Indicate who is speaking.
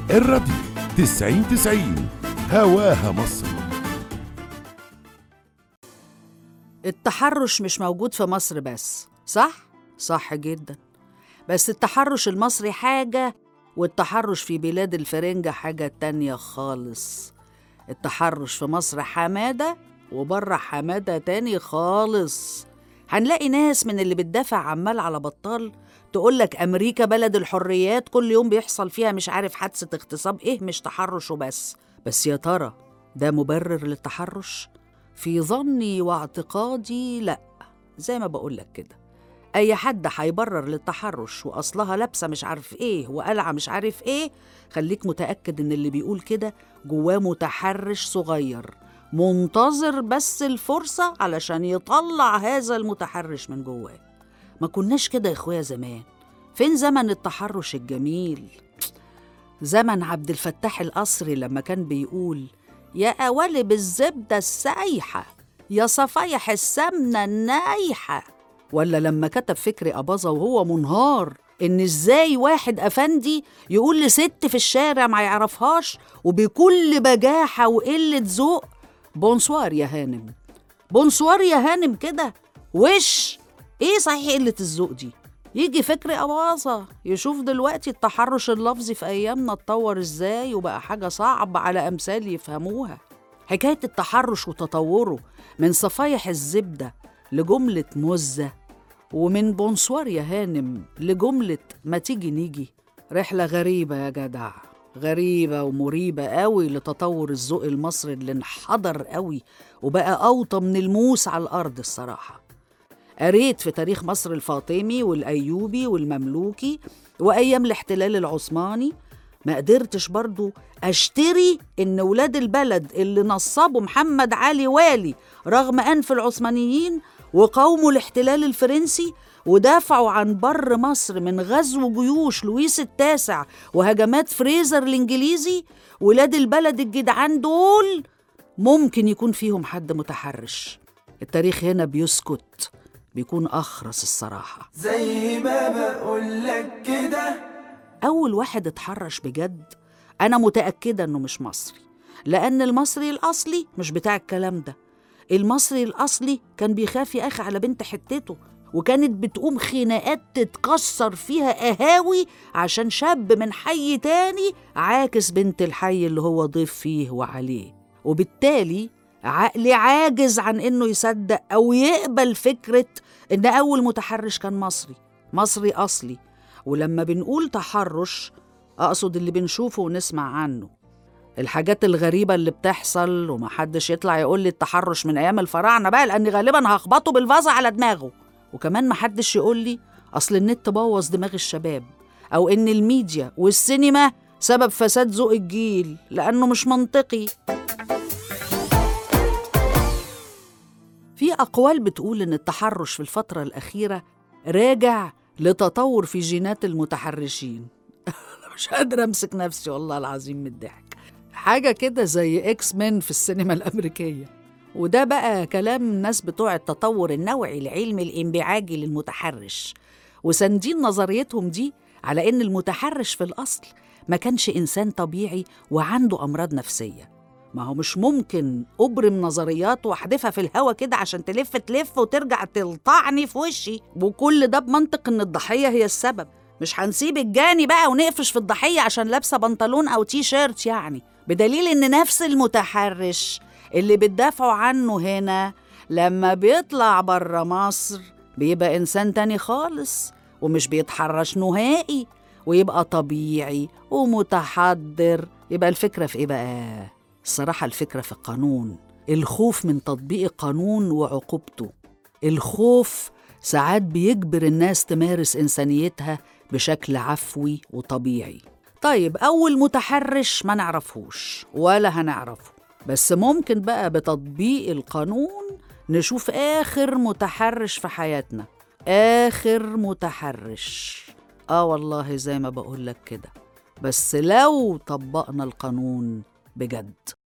Speaker 1: الراديو تسعين تسعين هواها مصر
Speaker 2: التحرش مش موجود في مصر بس صح؟ صح جدا بس التحرش المصري حاجة والتحرش في بلاد الفرنجة حاجة تانية خالص التحرش في مصر حمادة وبره حمادة تاني خالص هنلاقي ناس من اللي بتدافع عمال على بطال تقولك أمريكا بلد الحريات كل يوم بيحصل فيها مش عارف حادثة اغتصاب إيه مش تحرش وبس بس يا ترى ده مبرر للتحرش؟ في ظني واعتقادي لأ زي ما بقولك كده أي حد هيبرر للتحرش وأصلها لابسة مش عارف إيه وقلعة مش عارف إيه خليك متأكد إن اللي بيقول كده جواه متحرش صغير منتظر بس الفرصة علشان يطلع هذا المتحرش من جواه ما كناش كده يا إخويا زمان فين زمن التحرش الجميل زمن عبد الفتاح القصري لما كان بيقول يا قوالب الزبدة السايحة يا صفايح السمنة النايحة ولا لما كتب فكري أباظة وهو منهار إن إزاي واحد أفندي يقول لست في الشارع ما يعرفهاش وبكل بجاحة وقلة ذوق بونسوار يا هانم بونسوار يا هانم كده وش إيه صحيح قلة الذوق دي يجي فكري أباظة يشوف دلوقتي التحرش اللفظي في أيامنا اتطور إزاي وبقى حاجة صعب على أمثال يفهموها حكاية التحرش وتطوره من صفايح الزبدة لجملة مزة ومن بونسوار يا هانم لجملة ما تيجي نيجي رحلة غريبة يا جدع غريبة ومريبة قوي لتطور الذوق المصري اللي انحدر قوي وبقى أوطى من الموس على الأرض الصراحة قريت في تاريخ مصر الفاطمي والأيوبي والمملوكي وأيام الاحتلال العثماني ما قدرتش برضو أشتري إن ولاد البلد اللي نصبوا محمد علي والي رغم أنف العثمانيين وقاوموا الاحتلال الفرنسي ودافعوا عن بر مصر من غزو جيوش لويس التاسع وهجمات فريزر الإنجليزي ولاد البلد الجدعان دول ممكن يكون فيهم حد متحرش التاريخ هنا بيسكت بيكون أخرس الصراحة
Speaker 3: زي ما بقولك كده
Speaker 2: أول واحد اتحرش بجد أنا متأكدة إنه مش مصري لأن المصري الأصلي مش بتاع الكلام ده المصري الأصلي كان بيخاف يا أخي على بنت حتته وكانت بتقوم خناقات تتكسر فيها قهاوي عشان شاب من حي تاني عاكس بنت الحي اللي هو ضيف فيه وعليه وبالتالي عقلي عاجز عن إنه يصدق أو يقبل فكرة إن أول متحرش كان مصري مصري أصلي ولما بنقول تحرش أقصد اللي بنشوفه ونسمع عنه الحاجات الغريبة اللي بتحصل ومحدش يطلع يقول لي التحرش من أيام الفراعنة بقى لأني غالبا هخبطه بالفازة على دماغه وكمان محدش يقول لي أصل النت بوظ دماغ الشباب أو إن الميديا والسينما سبب فساد ذوق الجيل لأنه مش منطقي في أقوال بتقول إن التحرش في الفترة الأخيرة راجع لتطور في جينات المتحرشين أنا مش قادرة أمسك نفسي والله العظيم من الضحك حاجة كده زي إكس مان في السينما الأمريكية وده بقى كلام الناس بتوع التطور النوعي العلمي الانبعاجي للمتحرش وساندين نظريتهم دي على إن المتحرش في الأصل ما كانش إنسان طبيعي وعنده أمراض نفسية ما هو مش ممكن أبرم نظريات وأحدفها في الهوا كده عشان تلف تلف وترجع تلطعني في وشي وكل ده بمنطق إن الضحية هي السبب مش هنسيب الجاني بقى ونقفش في الضحية عشان لابسة بنطلون أو تي شيرت يعني بدليل إن نفس المتحرش اللي بتدافعوا عنه هنا لما بيطلع بره مصر بيبقى إنسان تاني خالص ومش بيتحرش نهائي ويبقى طبيعي ومتحضر يبقى الفكرة في إيه بقى؟ الصراحة الفكرة في القانون الخوف من تطبيق القانون وعقوبته الخوف ساعات بيجبر الناس تمارس إنسانيتها بشكل عفوي وطبيعي طيب أول متحرش ما نعرفهوش ولا هنعرفه بس ممكن بقى بتطبيق القانون نشوف آخر متحرش في حياتنا آخر متحرش آه والله زي ما بقولك كده بس لو طبقنا القانون بجد